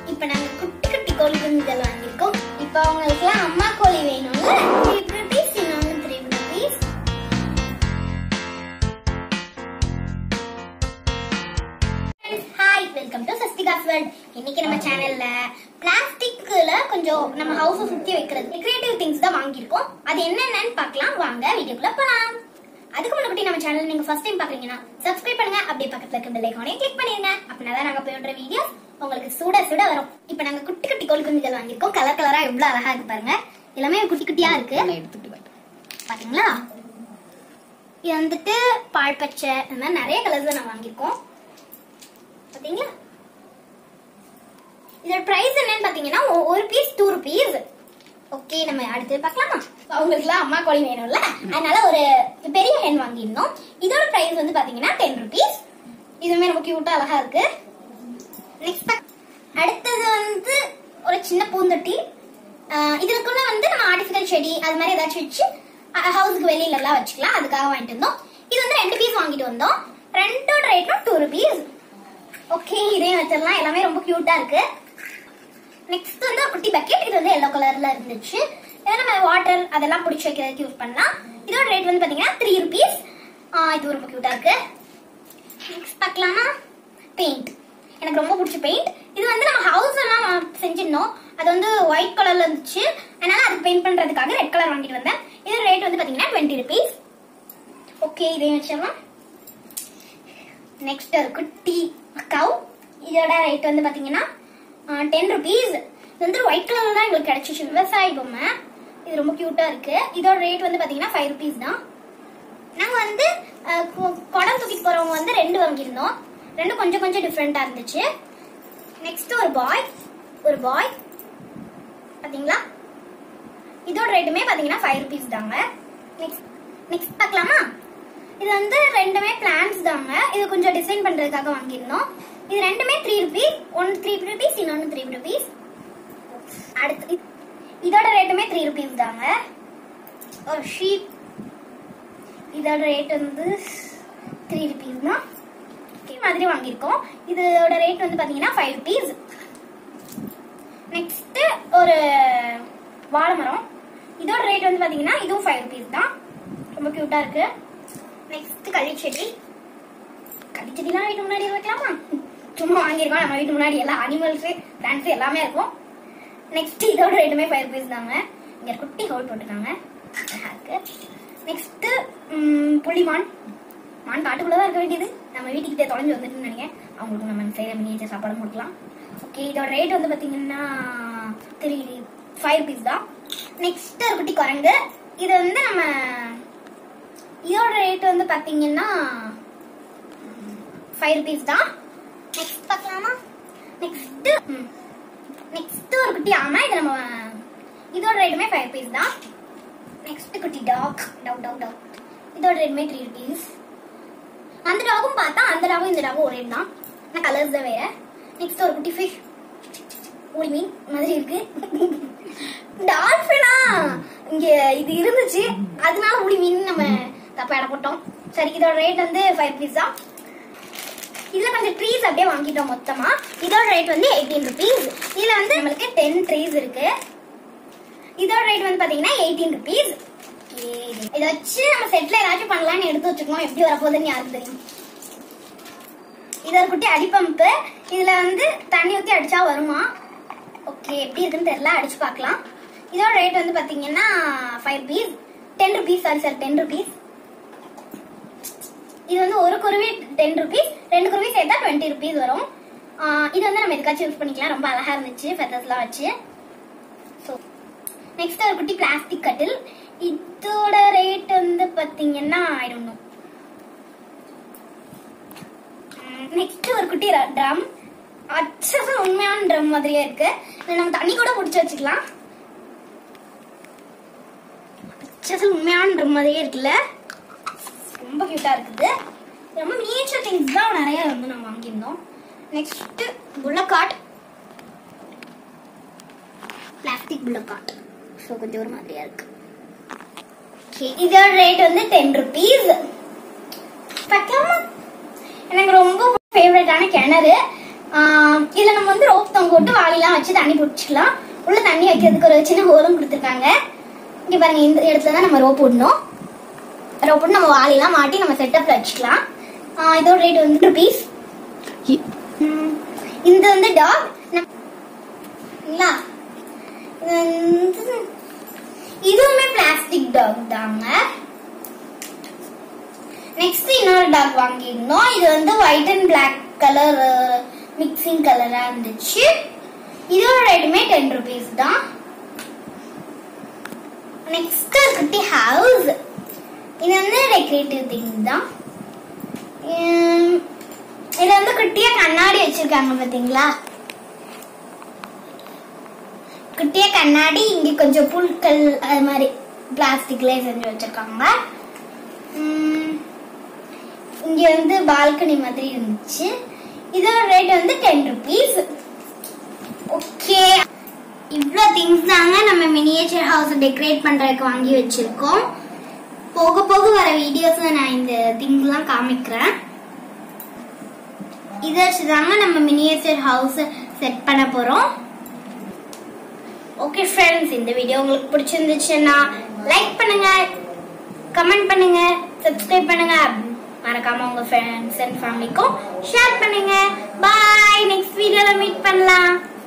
இப்ப நாங்க குட்டி குட்டி கோழி குஞ்சுகள் வாங்கியிருக்கோம் இப்ப அவங்களுக்குலாம் அம்மா கோழி வேணும்ல த்ரீ ருபீஸ் இன்னொன்னு three rupees hi welcome to Sasthika's world இன்னைக்கு நம்ம சேனல்ல பிளாஸ்டிக்ல கொஞ்சம் நம்ம ஹவுஸ சுத்தி வைக்கிறது டெக்கரேட்டிவ் திங்ஸ் தான் வாங்கியிருக்கோம் அது என்னென்னன்னு பார்க்கலாம் வாங்க வீடியோக்குள்ள போலாம் அதுக்கு முன்னாடி நம்ம சேனல் நீங்க ஃபர்ஸ்ட் டைம் பாக்குறீங்கன்னா சப்ஸ்கிரைப் பண்ணுங்க அப்படியே பக்கத்துல இருக்க பெல் ஐகானை கிளிக் பண்ணிருங்க அப்படின்னா நாங்க போடுற வீடியோஸ் உங்களுக்கு சுட சுட வரும் இப்போ நாங்க குட்டி குட்டி கோழி குஞ்சுகள் வாங்கியிருக்கோம் கலர் கலரா எவ்வளவு அழகா இருக்கு பாருங்க எல்லாமே குட்டி குட்டியா இருக்கு எடுத்துட்டு வரேன் பாத்தீங்களா இது வந்துட்டு பால் பச்சை இந்த மாதிரி நிறைய கலர்ஸ் நான் வாங்கியிருக்கோம் பாத்தீங்களா இதோட பிரைஸ் என்னன்னு பாத்தீங்கன்னா ஒ- ஒரு பீஸ் டூ ருபீஸ் ஓகே நம்ம அடுத்து பார்க்கலாமா அவங்களுக்குலாம் அம்மா கோழி வேணும்ல அதனால ஒரு பெரிய ஹென் வாங்கியிருந்தோம் இதோட பிரைஸ் வந்து பாத்தீங்கன்னா டென் ருபீஸ் இதுவுமே ரொம்ப கியூட்டா அழகா இருக்கு நெக்ஸ்ட் அடுத்தது வந்து ஒரு சின்ன பூந்தொட்டி ஆஹ் இதுக்குள்ள வந்து நம்ம ஆர்டிபிஷியல் செடி அது மாதிரி ஏதாச்சும் வச்சு ஹவுஸ்க்கு வெளியில எல்லாம் வச்சுக்கலாம் அதுக்காக வாங்கிட்டு வந்தோம் இது வந்து ரெண்டு பீஸ் வாங்கிட்டு வந்தோம் ரெண்டோட ரேட்டும் டூ ருபீஸ் ஓகே இதையும் வச்சிடலாம் எல்லாமே ரொம்ப கியூட்டா இருக்கு நெக்ஸ்ட் வந்து ஒரு குட்டி பக்கெட் இது வந்து எல்லோ கலர்ல இருந்துச்சு இதை நம்ம வாட்டர் அதெல்லாம் பிடிச்சி வைக்கிறதுக்கு யூஸ் பண்ணலாம் இதோட ரேட் வந்து பாத்தீங்கன்னா த்ரீ ருபீஸ் இது ரொம்ப கியூட்டா இருக்கு நெக்ஸ்ட் பார்க்கலாமா பெயிண்ட் எனக்கு ரொம்ப பிடிச்ச பெயிண்ட் இது வந்து நம்ம ஹவுஸ் எல்லாம் செஞ்சிருந்தோம் அது வந்து ஒயிட் கலர்ல இருந்துச்சு அதனால அதுக்கு பெயிண்ட் பண்றதுக்காக ரெட் கலர் வாங்கிட்டு வந்தேன் இது ரேட் வந்து பாத்தீங்கன்னா டுவெண்ட்டி ருபீஸ் ஓகே இதையும் வச்சிடலாம் நெக்ஸ்ட் ஒரு குட்டி கவ் இதோட ரேட் வந்து பாத்தீங்கன்னா டென் ருபீஸ் இது வந்து ஒயிட் கலர்ல தான் எங்களுக்கு கிடைச்சிச்சு விவசாய பொம்மை இது ரொம்ப கியூட்டா இருக்கு இதோட ரேட் வந்து பாத்தீங்கன்னா ஃபைவ் ருபீஸ் தான் நாங்க வந்து அஹ், கு- குடம் தூக்கிட்டு போறவங்க வந்து ரெண்டு வாங்கியிருந்தோம் ரெண்டும் கொஞ்சம் கொஞ்சம் டிஃப்ரெண்டா இருந்துச்சு நெக்ஸ்ட் ஒரு பாய் ஒரு பாய் பாத்தீங்களா இதோட ரேட்டுமே பாத்தீங்கன்னா ஃபைவ் ருபீஸ் தாங்க நெக்ஸ்ட் நெக்ஸ்ட் பார்க்கலாமா இது வந்து ரெண்டுமே பிளான்ஸ் தாங்க இது கொஞ்சம் டிசைன் பண்றதுக்காக வாங்கியிருந்தோம் இது ரெண்டுமே three rupees one three rupees இன்னொன்னு த்ரீ ருபீஸ் அடுத்து இ- இதோட ரேட்டுமே த்ரீ ருபீஸ் தாங்க ஒரு ஷீப் இதோட ரேட் வந்து த்ரீ ருபீஸ் தான் இதே மாதிரி வாங்கியிருக்கோம் இதோட ரேட் வந்து பாத்தீங்கன்னா ஃபைவ் ருபீஸ் நெக்ஸ்ட் ஒரு வாழை மரம் இதோட ரேட் வந்து பாத்தீங்கன்னா இதுவும் ஃபைவ் ருபீஸ் தான் ரொம்ப கியூட்டா இருக்கு நெக்ஸ்ட் களிச்செடி களிச்செடிலாம் வீட்டு முன்னாடி வைக்கலாமா சும்மா வாங்கியிருக்கோம் நம்ம வீட்டு முன்னாடி எல்லா அனிமல்ஸ் பிளான்ஸ் எல்லாமே இருக்கும் நெக்ஸ்ட் இதோட ரேட்டுமே ஃபைவ் ருபீஸ் தாங்க இங்க ஒரு குட்டி ஹோல் போட்டுருக்காங்க அழகா இருக்கு நெக்ஸ்ட் புள்ளிமான் மான் காட்டுக்குள்ள தான் இருக்க வேண்டியது நம்ம வீட்டுக்கிட்டே தொலைஞ்சு வந்துட்டுன்னு நினைக்கிறேன் அவங்களுக்கு நம்ம செய்யற மினியேச்சர் சாப்பாடு கொடுக்கலாம் ஓகே இதோட ரேட் வந்து பாத்தீங்கன்னா த்ரீ ஃபைவ் ருபீஸ் தான் நெக்ஸ்ட் ஒரு குட்டி குரங்கு இது வந்து நம்ம இதோட ரேட் வந்து பாத்தீங்கன்னா ஃபைவ் ருபீஸ் தான் நெக்ஸ்ட் பார்க்கலாமா நெக்ஸ்ட் நெக்ஸ்ட் ஒரு குட்டி ஆமா இது நம்ம இதோட ரேட்டுமே ஃபைவ் ருபீஸ் தான் நெக்ஸ்ட் குட்டி டாக் டாக் டாக் டாக் இதோட ரேட்டுமே த்ரீ ருபீஸ் அந்த டாகும் பார்த்தா அந்த டாகும் இந்த டாகும் ஒரே தான் ஆனால் கலர்ஸ் தான் வேற நெக்ஸ்ட் ஒரு குட்டி ஃபிஷ் ஊடி மீன் மாதிரி இருக்கு டால்ஃபினா இங்க இது இருந்துச்சு அதனால ஊடி மீன் நம்ம தப்பா இட போட்டோம் சரி இதோட ரேட் வந்து ஃபைவ் ருபீஸ் தான் இதுல கொஞ்சம் ட்ரீஸ் அப்படியே வாங்கிட்டோம் மொத்தமா இதோட ரேட் வந்து எயிட்டீன் ருபீஸ் இதுல வந்து நம்மளுக்கு டென் ட்ரீஸ் இருக்கு இதோட ரேட் வந்து பாத்தீங்கன்னா எயிட்டீன் ருபீஸ் இதை வச்சு நம்ம செட்ல ஏதாச்சும் பண்ணலாம்னு எடுத்து வச்சுக்கோம் எப்படி வரப்போகுதுன்னு யாருக்கு தெரியும் இது ஒரு குட்டி அடிப்பம்பு இதுல வந்து தண்ணி ஊத்தி அடிச்சா வருமா ஓகே எப்படி இருக்குன்னு தெரியல அடிச்சு பார்க்கலாம் இதோட ரேட் வந்து பாத்தீங்கன்னா five rupees ten rupees sorry sir ten rupees இது வந்து ஒரு குருவி டென் ருபீஸ் ரெண்டு குருவி சேர்த்தா டுவெண்ட்டி ருபீஸ் வரும் ஆஹ் இது வந்து நம்ம எதுக்காச்சும் யூஸ் பண்ணிக்கலாம் ரொம்ப அழகா இருந்துச்சு ஃபெதர்ஸ்லாம் வச்சு ஸோ நெக்ஸ்ட் ஒரு குட்டி பிளாஸ்டிக் கட்டில் இதோட ரேட் வந்து பாத்தீங்கன்னா ஐ டோன்ட் நோ நெக்ஸ்ட் ஒரு குட்டி ட்ரம் அச்சம் உண்மையான ட்ரம் மாதிரியே இருக்கு இதுல நம்ம தண்ணி கூட பிடிச்சி வச்சுக்கலாம் அச்சம் உண்மையான ட்ரம் மாதிரியே இருக்குல்ல ரொம்ப கியூட்டா இருக்குது ரொம்ப மினியேச்சர் திங்ஸ் தான் நிறைய வந்து நம்ம வாங்கியிருந்தோம் next bullock cart plastic bullock cart so கொஞ்சம் ஒரு மாதிரியா இருக்கு ஓகே இதோட ரேட் வந்து டென் ருபீஸ் பார்க்கலாமா எனக்கு ரொம்ப ஃபேவரட்டான கிணறு ஆஹ் இதுல நம்ம வந்து ரோப் தொங்க விட்டு வாளில வச்சு தண்ணி பிடிச்சிக்கலாம் உள்ள தண்ணி வைக்கிறதுக்கு ஒரு சின்ன ஹோலும் கொடுத்துருக்காங்க இங்க பாருங்க இந்த இடத்துல தான் நம்ம ரோப் போடணும் ரோப் போட்டு நம்ம வாளிலாம் மாட்டி நம்ம செட்டப்ல வச்சுக்கலாம் ஆ, இதோட ரேட் வந்து ருபீஸ் இது வந்து டாக் இல்லா இது வந்து- இதுவுமே பிளாஸ்டிக் டாக் தாங்க நெக்ஸ்ட் இன்னொரு டாக் வாங்கியிருந்தோம் இது வந்து white and black colour mixing கலரா இருந்துச்சு இதோட ரேட்டுமே டென் ருபீஸ் தான் நெக்ஸ்ட் குட்டி ஹவுஸ் இது வந்து டெக்கரேட்டிவ் திங் தான் உம், இதுல வந்து குட்டியா கண்ணாடி வச்சிருக்காங்க பாத்தீங்களா குட்டியா கண்ணாடி இங்க கொஞ்சம் புல்கள் அது மாதிரி பிளாஸ்டிக்ல செஞ்சு வச்சிருக்காங்க உம், இங்க வந்து பால்கனி மாதிரி இருந்துச்சு இதோட ரேட் வந்து டென் ருபீஸ் ஓகே இவ்வளோ திங்ஸ் தாங்க நம்ம மினியேச்சர் ஹவுஸ் டெக்கரேட் பண்றதுக்கு வாங்கி வச்சிருக்கோம் போக போக வர வீடியோஸ்ல நான் இந்த திங்ஸ்லாம் காமிக்கிறேன் இதை வச்சுதாங்க நம்ம மினியேச்சர் ஹவுஸ் செட் பண்ண போறோம் ஓகே ஃப்ரெண்ட்ஸ் இந்த வீடியோ உங்களுக்கு பிடிச்சிருந்துச்சுன்னா லைக் பண்ணுங்க கமெண்ட் பண்ணுங்க சப்ஸ்கிரைப் பண்ணுங்க மறக்காம உங்க ஃப்ரெண்ட்ஸ் அண்ட் ஃபேமிலிக்கும் ஷேர் பண்ணுங்க பாய் நெக்ஸ்ட் வீடியோல மீட் பண்ணலாம்